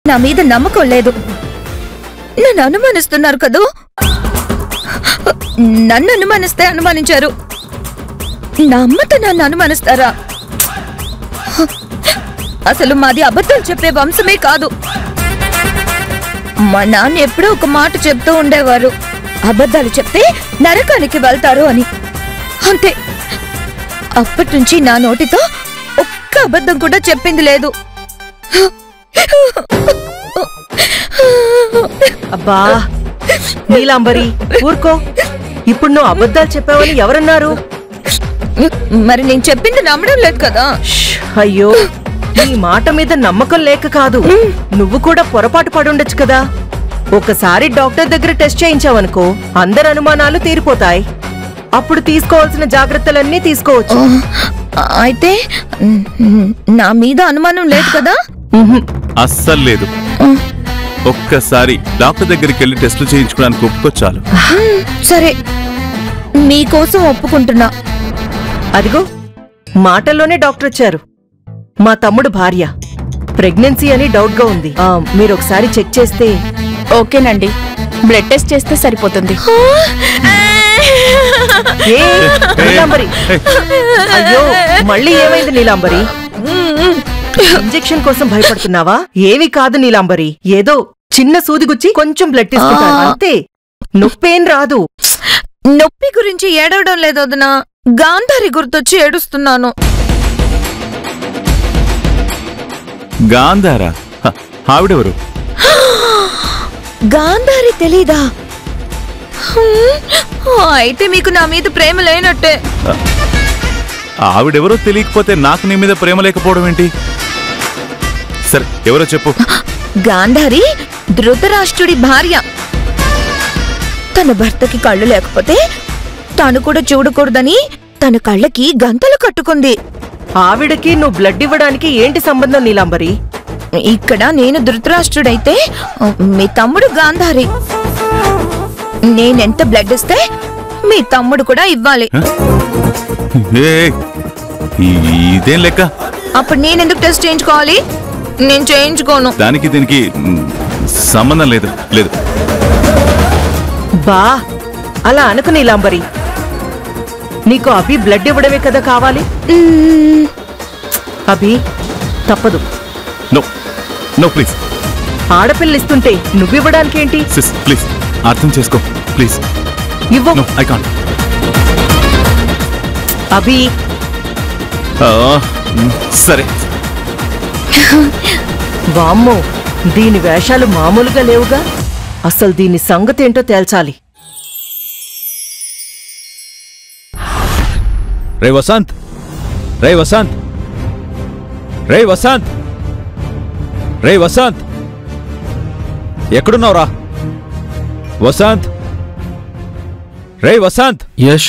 నా మీద నమ్మకం లేదు నన్ను అనుమానిస్తున్నారు కదూ నన్ను అనుమానిస్తే అనుమానించారు నా అమ్మతో నన్ను అనుమానిస్తారా అసలు మాది అబద్ధాలు చెప్పే వంశమే కాదు మా నాన్న ఎప్పుడూ ఒక మాట చెప్తూ ఉండేవారు అబద్ధాలు చెప్తే నరకానికి వెళ్తారు అని అంతే అప్పటి నుంచి నా నోటితో ఒక్క అబద్ధం కూడా చెప్పింది లేదు అబ్బా నీలాంబరి ఊరుకో ఇప్పుడు నువ్వు అబద్ధాలు చెప్పావని ఎవరన్నారు మరి నేను చెప్పింది నమ్మడం లేదు కదా ష్, అయ్యో నీ మాట మీద నమ్మకం లేక కాదు నువ్వు కూడా పొరపాటు పడుండొచ్చు కదా ఒకసారి డాక్టర్ దగ్గర టెస్ట్ చేయించావనుకో అందరి అనుమానాలు తీరిపోతాయి అప్పుడు తీసుకోవాల్సిన జాగ్రత్తలన్నీ తీసుకోవచ్చు ఆ, అయితే మ్, నా మీద అనుమానం లేదు కదా ఉహుం. అస్సలు లేదు ఒక్కసారి డాక్టర్ దగ్గరికి వెళ్ళి టెస్టులు చేయించుకోవడానికి ఒప్పుకొచ్చాలు మ్, సరే మీకోసం ఒప్పుకుంటున్నా అదిగో మాటల్లోనే డాక్టర్ వచ్చారు మా తమ్ముడు భార్య ప్రెగ్నెన్సీ అని డౌట్ గా ఉంది ఆ, మీరు ఒకసారి చెక్ చేస్తే ఓకేనండి బ్లడ్ టెస్ట్ చేస్తే సరిపోతుంది ఏ నీలాంబరి అయ్యో మళ్ళీ ఏమైంది నీలాంబరి ఇంజెక్షన్ కోసం భయపడుతున్నావా ఏవి కాదు నీలాంబరి ఏదో చిన్న సూది గుచ్చి కొంచెం బ్లడ్ తీసుకుంటాను ఆ. అంతే నొప్పేం రాదు నొప్పి గురించి ఏడవడం లేదు వదినా గాంధారి గుర్తొచ్చి ఏడుస్తున్నాను గాంధార హ, ఆవిడెవరు గాంధారి తెలీదా హ్మ్, అయితే మీకు నా మీద ప్రేమ లేనట్టే ఆవిడెవరో తెలియకపోతే నాకు నీ మీద ప్రేమ లేకపోవడం ఏంటి సరే ఎవరో చెప్పు గాంధారి ధృతరాష్ట్రుడి భార్య తన భర్తకి కళ్ళు లేకపోతే తను కూడా చూడకూడదని తన కళ్ళకి గంతలు కట్టుకుంది ఆవిడకి నువ్వు బ్లడ్ ఇవ్వడానికి ఏంటి సంబంధం నీలాంబరి ఇక్కడ నేను ధృతరాష్ట్రుడైతే మీ తమ్ముడు గాంధారి నేనెంత బ్లడ్ ఇస్తే మీ తమ్ముడు కూడా ఇవ్వాలి ఏ ఈ- ఇదేం లెక్క అప్పుడు నేనెందుకు టెస్ట్ చేయించుకోవాలి నేను చేయించుకోను దానికి దీనికి మ్, సంబంధం లేదు లేదు బా అలా అనకు నీలాంబరి నీకు అభి బ్లడ్ ఇవ్వడమే కదా కావాలి మ్మ్. అభి తప్పదు నో నో ప్లీజ్ ఆడపిల్లిస్తుంటే నువ్వివ్వడానికేంటి సిస్ ప్లీజ్ అర్థం చేసుకో ప్లీజ్ ఇవ్వు నో ఐ కాంట్ అభి సరే వామ్మో దీని వేషాలు మామూలుగా లేవుగా అసలు దీని సంగతి ఏంటో తేల్చాలి రే వసంత్ రే వసంత్ రే వసంత్ రే వసంత్ ఎక్కడున్నావురా వసంత్ రే వసంత్ యష్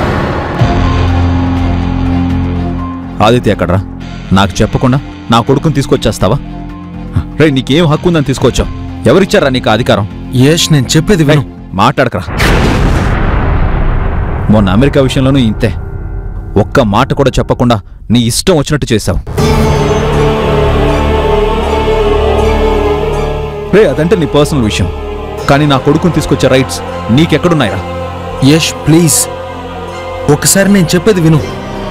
ఆదిత్య ఎక్కడ్రా నాకు చెప్పకుండా నా కొడుకుని తీసుకొచ్చేస్తావా రే నీకేం హక్కు ఉందని తీసుకొచ్చావు ఎవరిచ్చారా నీకు ఆ అధికారం యష్ నేను చెప్పేది విను మాట్లాడకరా మొన్న అమెరికా విషయంలోనూ ఇంతే ఒక్క మాట కూడా చెప్పకుండా నీ ఇష్టం వచ్చినట్టు చేశావు రే అదంటే నీ పర్సనల్ విషయం కానీ నా కొడుకుని తీసుకొచ్చే రైట్స్ నీకెక్కడున్నాయిరా యష్ ప్లీజ్ ఒకసారి నేను చెప్పేది విను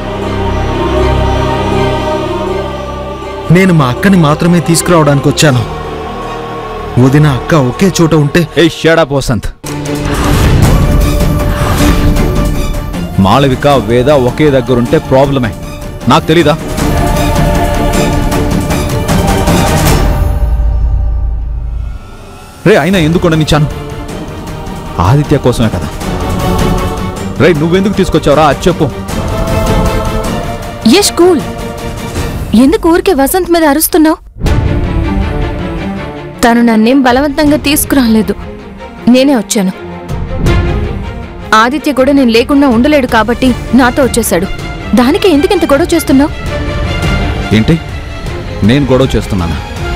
నేను మా అక్కని మాత్రమే తీసుకురావడానికి వచ్చాను వదిన అక్క ఒకే చోట ఉంటే ఏ షాడప్ వసంత్ మాళవిక వేద ఒకే దగ్గరుంటే ప్రాబ్లమే నాకు తెలీదా రే అయినా ఎందుకు ఉండనిచ్చాను ఆదిత్య కోసమే కదా రే నువ్వెందుకు తీసుకొచ్చావురా అది చెప్పు యష్ కూల్ ఎందుకు ఊరికే వసంత్ మీద అరుస్తున్నావు తను నన్నేం బలవంతంగా తీసుకురాలేదు నేనే వచ్చాను ఆదిత్య కూడా నేను లేకుండా ఉండలేడు కాబట్టి నాతో వచ్చేశాడు దానికి ఎందుకింత గొడవ చేస్తున్నావు ఏంటి నేను గొడవ చేస్తున్నానా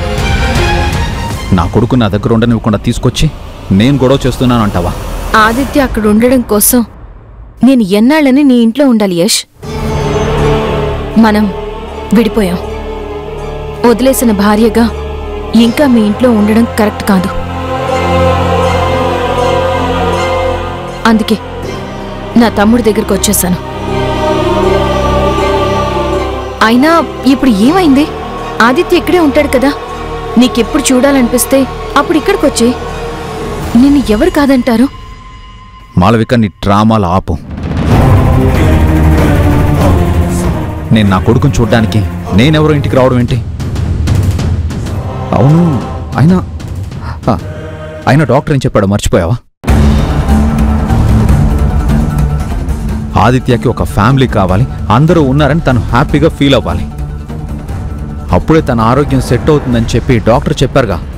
నా కొడుకు నా దగ్గర ఉండనివ్వకుండా తీసుకొచ్చి నేను గొడవ చేస్తున్నాను అంటావా ఆదిత్య అక్కడ ఉండడం కోసం నేను ఎన్నాళ్ళని నీ ఇంట్లో ఉండాలి యష్ మనం విడిపోయాం వదిలేసిన భార్యగా ఇంకా మీ ఇంట్లో ఉండడం కరెక్ట్ కాదు అందుకే నా తమ్ముడి దగ్గరికి వచ్చేసాను అయినా ఇప్పుడు ఏమైంది ఆదిత్య ఇక్కడే ఉంటాడు కదా నీకెప్పుడు చూడాలనిపిస్తే అప్పుడు ఇక్కడికి వచ్చే నిన్ను ఎవరు కాదంటారు మాలవిక నీ డ్రామాలు ఆపు నేను నా కొడుకుని చూడ్డానికి నేనెవరో ఇంటికి రావడం ఏంటి అవును అయినా ఆ, అయినా డాక్టర్ ఏం చెప్పాడో మర్చిపోయావా ఆదిత్యకి ఒక ఫ్యామిలీ కావాలి అందరూ ఉన్నారని తను హ్యాపీగా ఫీల్ అవ్వాలి అప్పుడే తన ఆరోగ్యం సెట్ అవుతుందని చెప్పి డాక్టర్ చెప్పారుగా